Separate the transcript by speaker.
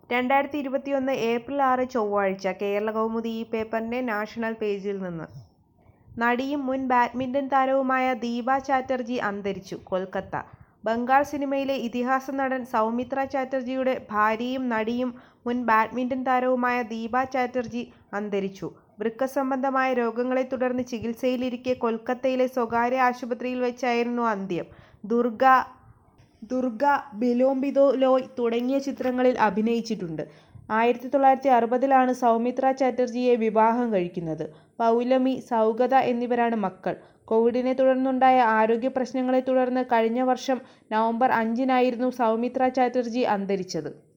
Speaker 1: രണ്ടായിരത്തി ഇരുപത്തിയൊന്ന് ഏപ്രിൽ ആറ് ചൊവ്വാഴ്ച കേരളകൗമുദി ഈ പേപ്പറിൻ്റെ നാഷണൽ പേജിൽ നിന്ന് നടിയും മുൻ ബാഡ്മിൻ്റൺ താരവുമായ ദീപ ചാറ്റർജി അന്തരിച്ചു കൊൽക്കത്ത ബംഗാൾ സിനിമയിലെ ഇതിഹാസ നടൻ സൗമിത്ര ചാറ്റർജിയുടെ ഭാര്യയും നടിയും മുൻ ബാഡ്മിൻ്റൺ താരവുമായ ദീപ ചാറ്റർജി അന്തരിച്ചു. വൃക്ക സംബന്ധമായ രോഗങ്ങളെ തുടർന്ന് ചികിത്സയിലിരിക്കെ കൊൽക്കത്തയിലെ സ്വകാര്യ ആശുപത്രിയിൽ വെച്ചായിരുന്നു അന്ത്യം. ദുർഗ, ദുർഗ, ബിലോംബിദലോയ് തുടങ്ങിയ ചിത്രങ്ങളിൽ അഭിനയിച്ചിട്ടുണ്ട്. ആയിരത്തി തൊള്ളായിരത്തി അറുപതിലാണ് സൗമിത്ര ചാറ്റർജിയെ വിവാഹം കഴിക്കുന്നത്. പൗലമി, സൗഗത എന്നിവരാണ് മക്കൾ. കോവിഡിനെ തുടർന്നുണ്ടായ ആരോഗ്യ പ്രശ്നങ്ങളെ തുടർന്ന് കഴിഞ്ഞ വർഷം നവംബർ അഞ്ചിനായിരുന്നു സൗമിത്ര ചാറ്റർജി അന്തരിച്ചത്.